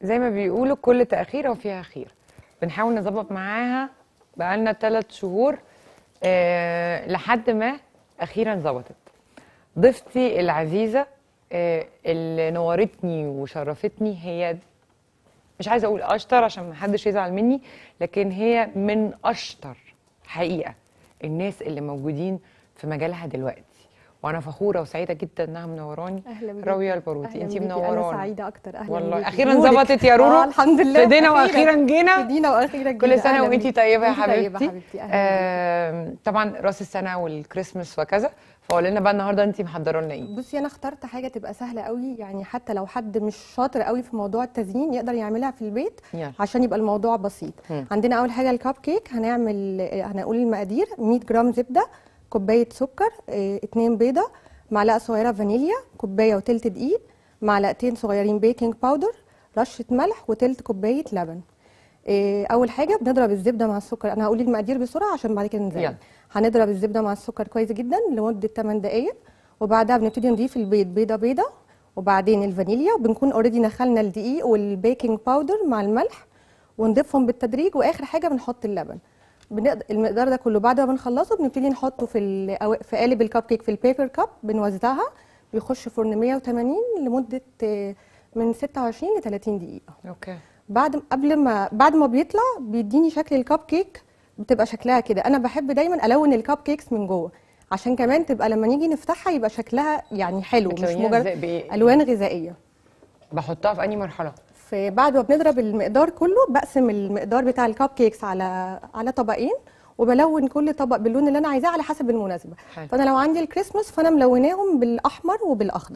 زي ما بيقولوا كل تأخيرة وفيها خير بنحاول نظبط معاها بقالنا ثلاث شهور آه لحد ما أخيرا ظبطت ضيفتي العزيزة آه اللي نورتني وشرفتني هي مش عايزة أقول أشطر عشان محدش يزعل مني لكن هي من أشطر حقيقة الناس اللي موجودين في مجالها دلوقتي وانا فخوره وسعيده جدا انها منوراني اهلا بيكي. راويه الباروتي أهلاً انت بيكي. منوراني انا سعيده اكتر اهلا والله بيكي. اخيرا نورك. ظبطت يا رورو آه الحمد لله ابتدينا واخيرا جينا ابتدينا واخيرا جينا كل سنه أهلاً وانت بيكي. طيبه يا وأنتي طيبة حبيبتي حبيبتي اهلا آه طبعا راس السنه والكريسماس وكذا فقول لنا بقى النهارده انت محضره لنا ايه بصي انا اخترت حاجه تبقى سهله قوي يعني حتى لو حد مش شاطر قوي في موضوع التزيين يقدر يعملها في البيت يلا عشان يبقى الموضوع بسيط مم. عندنا اول حاجه الكب كيك هنعمل هنقول المقادير 100 جرام زبده كوبايه سكر 2 بيضه معلقه صغيره فانيليا كوبايه وتلت دقيق معلقتين صغيرين بيكنج باودر رشه ملح وتلت كوبايه لبن إيه، اول حاجه بنضرب الزبده مع السكر انا هقول المقادير بسرعه عشان بعد كده يلا. نزود هنضرب الزبده مع السكر كويس جدا لمده 8 دقائق وبعدها بنبتدي نضيف البيض بيضه بيضه وبعدين الفانيليا وبنكون اوريدي نخلنا الدقيق والبيكنج باودر مع الملح ونضيفهم بالتدريج واخر حاجه بنحط اللبن بنقدر المقدار ده كله بعد ما بنخلصه بنبتدي نحطه في الأو- في قالب الكب كيك في البيبر كاب بنوزعها بيخش فرن 180 لمده آه، من 26 ل 30 دقيقه اوكي بعد قبل ما بعد ما بيطلع بيديني شكل الكب كيك بتبقى شكلها كده انا بحب دايما الون الكب كيكس من جوه عشان كمان تبقى لما نيجي نفتحها يبقى شكلها يعني حلو مش بتلونيها مجرد إزاي؟ بإيه؟ الوان غذائيه بحطها في انهي مرحله فبعد ما بنضرب المقدار كله بقسم المقدار بتاع الكب كيكس على على طبقين وبلون كل طبق باللون اللي انا عايزاه على حسب المناسبه حلو. فانا لو عندي الكريسماس فانا ملوناهم بالاحمر وبالاخضر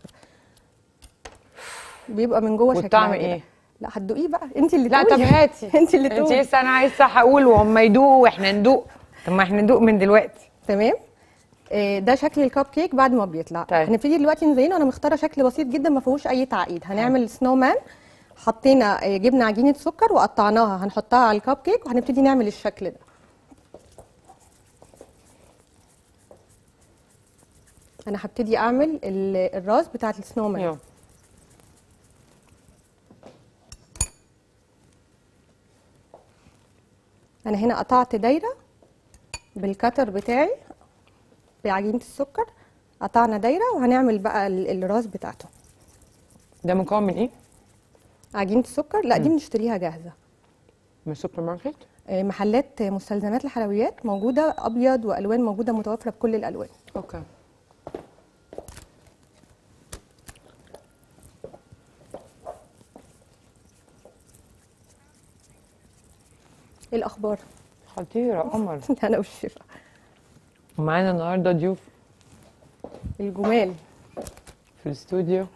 بيبقى من جوه شكلها والطعم كده. ايه لا هتدوقيه بقى انت اللي لا طب تقولي. هاتي انت اللي انت تقولي لسه انا عايزه هقول وهم يدوقوا واحنا ندوق طب ما احنا ندوق من دلوقتي تمام آه، ده شكل الكب كيك بعد ما بيطلع طيب. هنبتدي دلوقتي نزينه انا مختاره شكل بسيط جدا ما فيهوش اي تعقيد هنعمل سنو مان حطينا آه، جبنا عجينه سكر وقطعناها هنحطها على الكب كيك وهنبتدي نعمل الشكل ده انا هبتدي اعمل ال- الراس بتاعت السنو مان يلا. انا هنا قطعت دايره بالكتر بتاعي بعجينه السكر قطعنا دايره وهنعمل بقى ال- الراس بتاعته ده مكون من ايه عجينه السكر لا دي بنشتريها جاهزه من السوبر ماركت آه، محلات مستلزمات الحلويات موجوده ابيض والوان موجوده متوفره بكل الالوان اوكي ايه الاخبار خطيره قمر انا والشفا ومعانا النهارده ضيوف الجمال في الاستوديو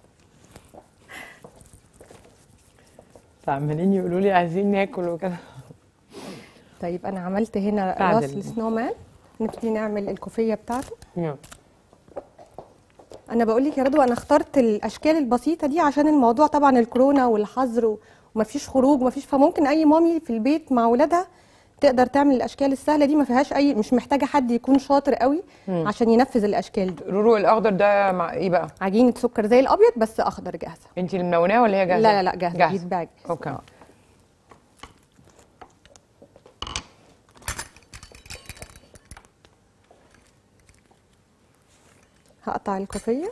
فعمالين يقولوا لي عايزين ناكل وكده طيب انا عملت هنا بعد راس ال- السنو مان نبتدي نعمل الكوفيه بتاعته يلا. انا بقول لك يا رضوى انا اخترت الاشكال البسيطه دي عشان الموضوع طبعا الكورونا والحظر و- ومفيش خروج ومفيش فممكن اي مامي في البيت مع ولادها تقدر تعمل الاشكال السهله دي ما فيهاش اي مش محتاجه حد يكون شاطر قوي عشان ينفذ الاشكال دي رورو الاخضر ده مع ايه بقى عجينه سكر زي الابيض بس اخضر جاهزه انت اللي منوناه ولا هي جاهزه لا لا لا جاهزه جاهزه بيتباع جاهز. اوكي هقطع الكوفيه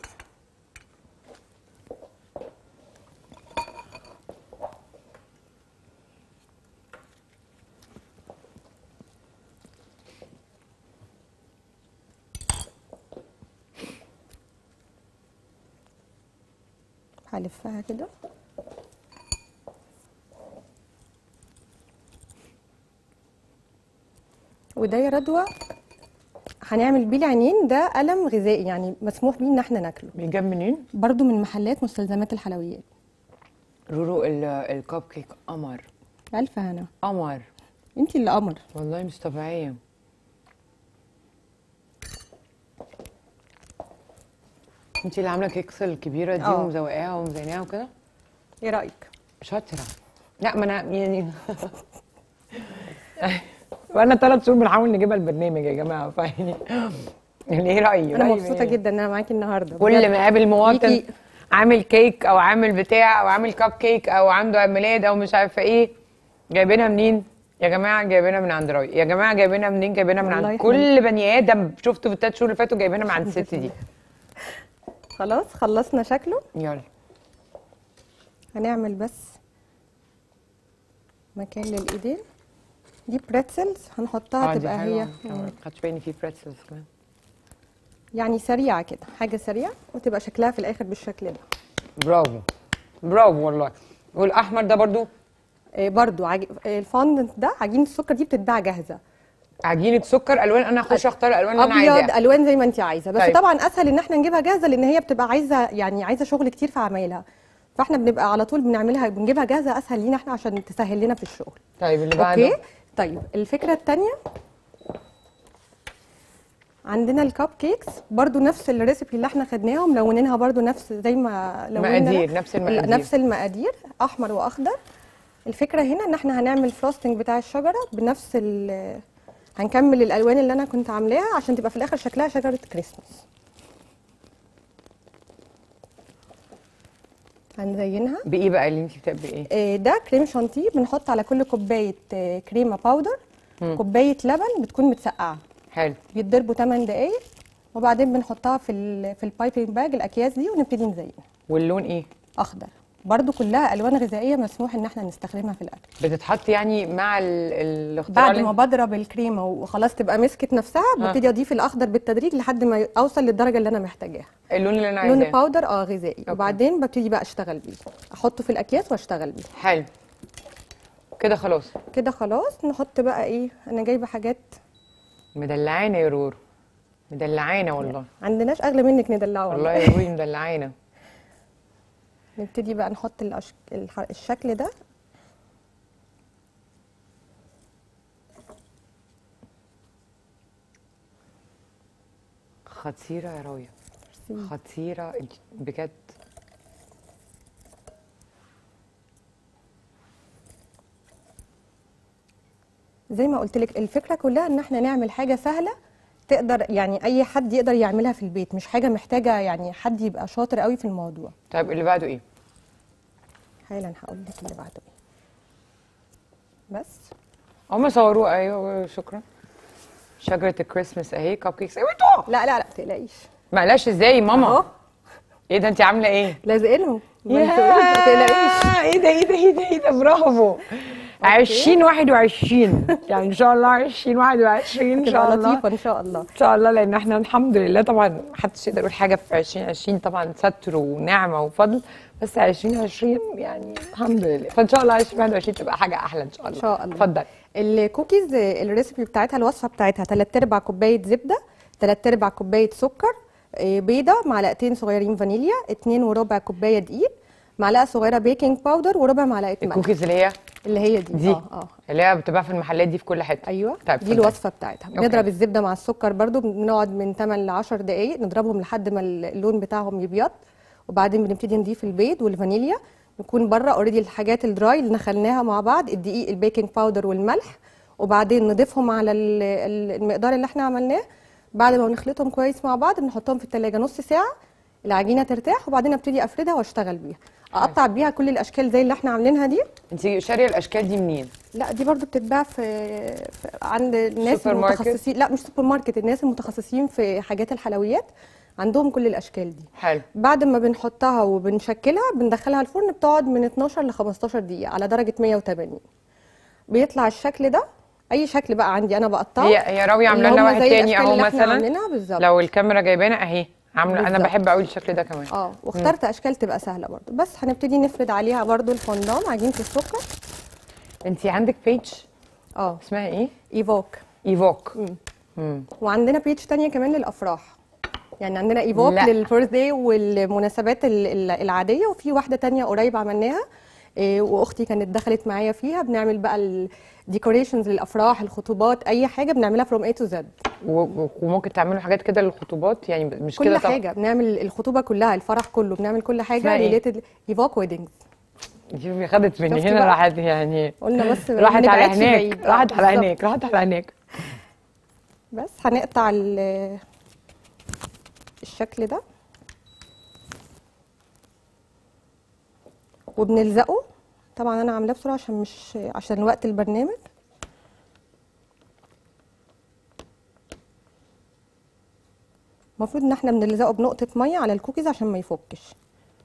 هلفها كده وده يا رضوى هنعمل بيه العينين ده قلم غذائي يعني مسموح بيه ان احنا ناكله بيجاب منين برضو من محلات مستلزمات الحلويات رورو ال- الكب كيك قمر الف هنا قمر انت اللي قمر والله مش طبيعيه انت اللي عامله كيكس الكبيره دي اه. ومزوقاها ومزيناها وكده ايه رايك شاطره لا ما انا يعني بقالنا ثلاث شهور بنحاول نجيبها البرنامج يا جماعه فيعني يعني ايه رايي انا رأيي مبسوطه إيه؟ جدا ان انا معاكي النهارده كل بجد. ما اقابل مواطن ليكي عامل كيك او عامل بتاع او عامل كب كيك او عنده عيد ميلاد او مش عارفه ايه جايبينها منين يا جماعه جايبينها من عند راي يا جماعه جايبينها منين جايبينها من والله عند إحنا- كل بني ادم شفته في الثلاث شهور اللي فاتوا جايبينها من عند الست دي خلاص خلصنا شكله يلا هنعمل بس مكان للايدين دي بريتزلز هنحطها اه دي تبقى حلوه هي ما خدتش بالي في بريتزلز كمان يعني سريعه كده حاجه سريعه وتبقى شكلها في الاخر بالشكل ده برافو برافو والله والاحمر ده برضو إيه برضو عج... إيه الفondant ده عجينه السكر دي بتتباع جاهزه عجينه سكر الوان انا اخش اختار الالوان اللي انا ابيض عايزاها الوان زي ما انت عايزه بس طيب. طبعا اسهل ان احنا نجيبها جاهزه لان هي بتبقى عايزه يعني عايزه شغل كتير في عمايلها فاحنا بنبقى على طول بنعملها بنجيبها جاهزه اسهل لينا احنا عشان تسهل لنا في الشغل طيب اللي بعده اوكي طيب الفكره الثانيه عندنا الكب كيكس برضو نفس الريسيبي اللي احنا خدناها ملونينها برضو نفس زي ما لوننا مقادير، نفس المقادير. نفس المقادير احمر واخضر الفكره هنا ان احنا هنعمل فروستنج بتاع الشجره بنفس ال هنكمل الالوان اللي انا كنت عاملاها عشان تبقى في الاخر شكلها شجره كريسماس هنزينها بايه بقى اللي انت بتعملي ايه آه، ده كريم شانتيه بنحط على كل كوبايه آه، كريمه باودر مم. كوبايه لبن بتكون متسقعه حلو بيتضربوا 8 دقايق وبعدين بنحطها في ال في البايبنج باج الاكياس دي ونبتدي نزينها واللون ايه اخضر برضو كلها الوان غذائيه مسموح ان احنا نستخدمها في الاكل بتتحط يعني مع ال- الاختراع بعد اللي ما بضرب الكريمه وخلاص تبقى مسكت نفسها ببتدي اضيف الاخضر بالتدريج لحد ما اوصل للدرجه اللي انا محتاجاها اللون اللي انا لون عايزاه باودر اه غذائي وبعدين ببتدي بقى اشتغل بيه احطه في الاكياس واشتغل بيه حلو كده خلاص كده خلاص نحط بقى ايه انا جايبه حاجات مدلعانا يا رورو مدلعانا والله عندناش اغلى منك ندلعه والله والله يا روري مدلعانا نبتدي بقى نحط الأش... الح... الشكل ده خطيره يا راويه ميرسي. خطيره انت بجد زي ما قلت لك الفكره كلها ان احنا نعمل حاجه سهله تقدر يعني اي حد يقدر يعملها في البيت مش حاجه محتاجه يعني حد يبقى شاطر قوي في الموضوع طيب اللي بعده ايه حالا هقول لك اللي بعده ايه بس هم صوروه ايوه شكرا شجره الكريسماس اهي كب كيكس ايوه انتوا لا لا لا تقلقيش معلش ازاي ماما اهو ايه ده انت عامله ايه لازقينهم ما انتوا- ما تقلقيش ايه ده ايه ده ايه ده ايه ده برافو 2021 يعني ان شاء الله 2021 ان شاء تبقى الله لطيفه ان شاء الله ان شاء الله لان احنا الحمد لله طبعا محدش يقدر يقول حاجه في 2020 طبعا ستر ونعمه وفضل بس 2020 يعني الحمد لله فان شاء الله 2021 تبقى حاجه احلى ان شاء الله إن شاء الله. اتفضل الكوكيز آه، الريسيبي بتاعتها الوصفه بتاعتها 3 ارباع كوبايه زبده 3 ارباع كوبايه سكر آه، بيضه معلقتين صغيرين فانيليا 2 وربع كوبايه دقيق معلقه صغيره بيكنج باودر وربع معلقه ملح الكوكيز اللي هي اللي هي دي, دي اه اه اللي هي بتباع في المحلات دي في كل حته ايوه طيب دي اتفضلي. الوصفه بتاعتها أوكي. بنضرب الزبده مع السكر برضو بنقعد من 8 ل 10 دقائق نضربهم لحد ما اللون بتاعهم يبيض وبعدين بنبتدي نضيف البيض والفانيليا نكون بره اوريدي الحاجات الدراي اللي نخلناها مع بعض الدقيق البيكنج باودر والملح وبعدين نضيفهم على ال- ال- المقدار اللي احنا عملناه بعد ما نخلطهم كويس مع بعض بنحطهم في التلاجة نص ساعه العجينه ترتاح وبعدين ابتدي افردها واشتغل بيها اقطع بيها كل الاشكال زي اللي احنا عاملينها دي انت شاريه الاشكال دي منين لا دي برضو بتتباع في, في عند الناس سوبر ماركت؟ المتخصصين لا مش سوبر ماركت الناس المتخصصين في حاجات الحلويات عندهم كل الاشكال دي حلو بعد ما بنحطها وبنشكلها بندخلها الفرن بتقعد من 12 ل 15 دقيقه على درجه 180 بيطلع الشكل ده اي شكل بقى عندي انا بقطعه هي هي راويه عامله اللي لنا هم واحد زي تاني الأشكال اهو اللي احنا مثلا عاملينها بالظبط لو الكاميرا جايبانا اهي عامله انا بالظبط. بحب قوي الشكل ده كمان اه واخترت اشكال تبقى سهله برضو بس هنبتدي نفرد عليها برضو الفondant عجينه السكر انت عندك بيج اه اسمها ايه ايفوك ايفوك مم. مم. وعندنا بيج تانية كمان للافراح يعني عندنا ايفوك لا. للبيرث داي والمناسبات ال- ال- العاديه وفي واحده تانية قريب عملناها إيه، واختي كانت دخلت معايا فيها بنعمل بقى الديكوريشنز للافراح الخطوبات اي حاجه بنعملها فروم اي تو زد و- و- وممكن تعملوا حاجات كده للخطوبات يعني مش كل كده طبعا حاجه بنعمل الخطوبه كلها الفرح كله بنعمل كل حاجه اسمها إيه؟ ريليتد ايفوك ويدنجز شوفي خدت مني شفتي هنا بقى؟ راحت يعني قلنا بس ما راحت على نبعدش هناك بعيد. آه، راحت على بالظبط. هناك راحت على هناك بس هنقطع ال- الشكل ده وبنلزقه طبعا انا عاملاه بسرعه عشان مش عشان وقت البرنامج المفروض ان احنا بنلزقه بنقطه ميه على الكوكيز عشان ما يفكش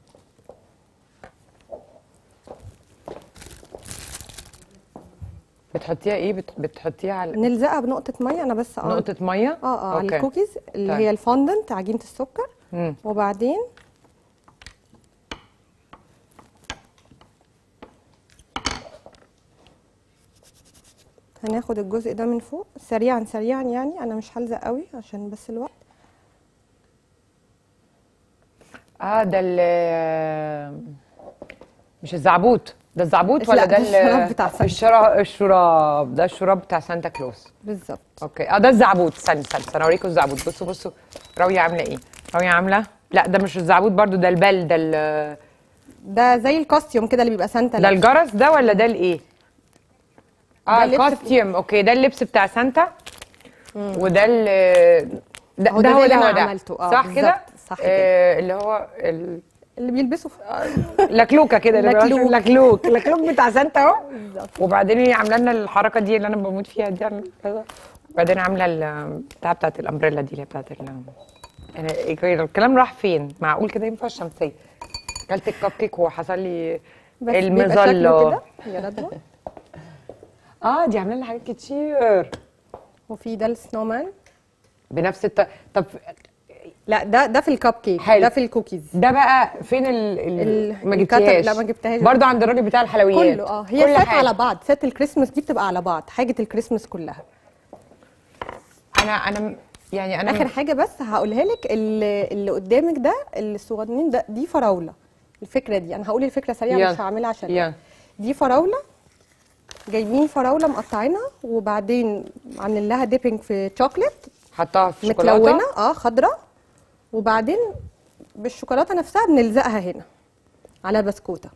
بتحطيها ايه بت... بتحطيها على نلزقها بنقطه ميه انا بس اه نقطه ميه اه اه على أوكي. الكوكيز اللي طيب. هي الفondant عجينه السكر مم. وبعدين هناخد الجزء ده من فوق سريعا سريعا يعني انا مش هلزق قوي عشان بس الوقت اه ده ال مش الزعبوط ده الزعبوط لا، ولا ده ده ال- الشراب بتاع سانتا. الشراب الشراب ده الشراب بتاع سانتا كلوز بالظبط اوكي اه ده الزعبوط استنى استنى استنى اوريكم الزعبوط بصوا بصوا راوية عامله ايه راوية عامله لا ده مش الزعبوط برضو ده البل ده ال- ده زي الكاستيوم كده اللي بيبقى سانتا ده لابسه. الجرس ده ولا ده الايه اه ده اللبس الكاستيوم اوكي ده اللبس بتاع سانتا وده ال ده, أهو ده ده هو اللي ده أنا هو ده عملته، آه، صح بالظبط، كده صح كده. آه اللي هو ال... اللي بيلبسوا في لكلوكه كده اللي بيقولوا لكلوك. لكلوك لكلوك بتاع سانتا اهو بالظبط. وبعدين هي عامله لنا الحركه دي اللي انا بموت فيها دي عاملة كذا. وبعدين عامله ال- بتاع بتاعت الامبريلا دي اللي هي بتاعت ال انا إيه- الكلام راح فين معقول كده ينفع الشمسيه اكلت الكب كيك وحصل لي بس بيبقى شكله المظله كده يا رضوى اه دي عامله لنا حاجات كتير وفي ده السنو مان بنفس الط... طب لا ده ده في الكب كيك حلو. ده في الكوكيز ده بقى فين ال, ال... ال- ما الكتب- جبتهاش لا، ما جبتهاش. برضه عند الراجل بتاع الحلويات كله اه هي كل سات حاجة. على بعض سات الكريسماس دي بتبقى على بعض حاجه الكريسماس كلها انا انا م- يعني انا اخر حاجه بس هقولها لك اللي, اللي قدامك ده الصغننين ده دي فراوله الفكره دي انا هقول الفكره سريعه يلا. مش هعملها عشان يلا. دي فراوله جايبين فراوله مقطعينها وبعدين عاملين لها ديبنج في شوكليت حطها في شوكولاته متلونه اه خضراء وبعدين بالشوكولاته نفسها بنلزقها هنا على بسكوته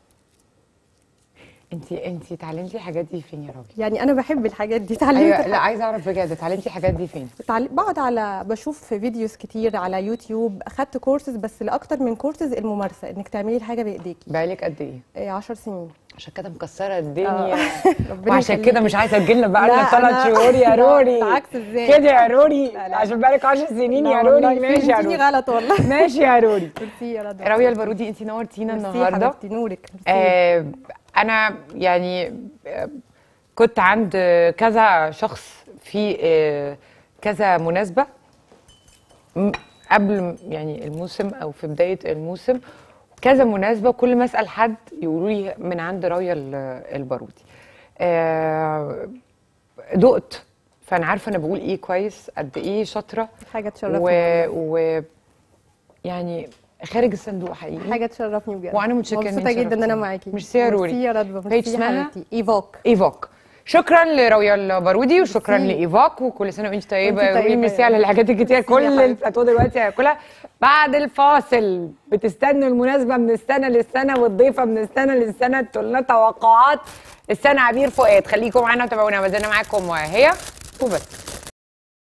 انت انت اتعلمتي الحاجات دي فين يا راجل يعني انا بحب الحاجات دي اتعلمت ايوه لا عايزه اعرف بجد اتعلمتي الحاجات دي فين اتعل- بقعد على بشوف فيديوز كتير على يوتيوب اخدت كورسز بس لاكتر من كورسز الممارسه انك تعملي الحاجه بايديكي بقالك قد ايه إيه، 10 سنين عشان كده مكسره الدنيا ربنا وعشان يخليكي. كده مش عايزه تجيلنا بقى لا، لنا ثلاث أنا- شهور يا لا، روري بالعكس إزاي؟ كده يا روري لا، لا. عشان بقالك 10 سنين لا يا والله، روري ماشي يا فهمتيني روري غلط والله ماشي يا روري ميرسي يا رضوى راويه البارودي انت نورتينا ميرسي النهارده حبيبتي نورك ميرسي. آه انا يعني آه، كنت عند كذا شخص في آه، كذا مناسبه م- قبل م- يعني الموسم او في بدايه الموسم كذا مناسبه كل ما اسال حد يقولوا لي من عند راويه ال- البارودي آه، دقت فانا عارفه انا بقول ايه كويس قد ايه شاطره حاجه و, تشرفني و يعني خارج الصندوق حقيقي حاجه تشرفني بجد وأنا متشكرة إنك مبسوطه جدا ان انا شرفتيني. معاكي ميرسي يا روري. ميرسي يا رضوى بيج ميرسي اسمها؟ حبيبتي ايفوك ايفوك شكرا لراوية البارودي وشكرا ميرسي. لايفوك وكل سنه وانت طيبه وأنت يا روبي طيبة ميرسي يا على رب. الحاجات الكتير ميرسي يا كل حبيبتي. الفتوى دلوقتي هاكلها بعد الفاصل بتستنوا المناسبه من السنه للسنه والضيفه من السنه للسنه تقول لنا توقعات السنه عبير فؤاد خليكم معانا وتابعونا ما زلنا معاكم وهي وبس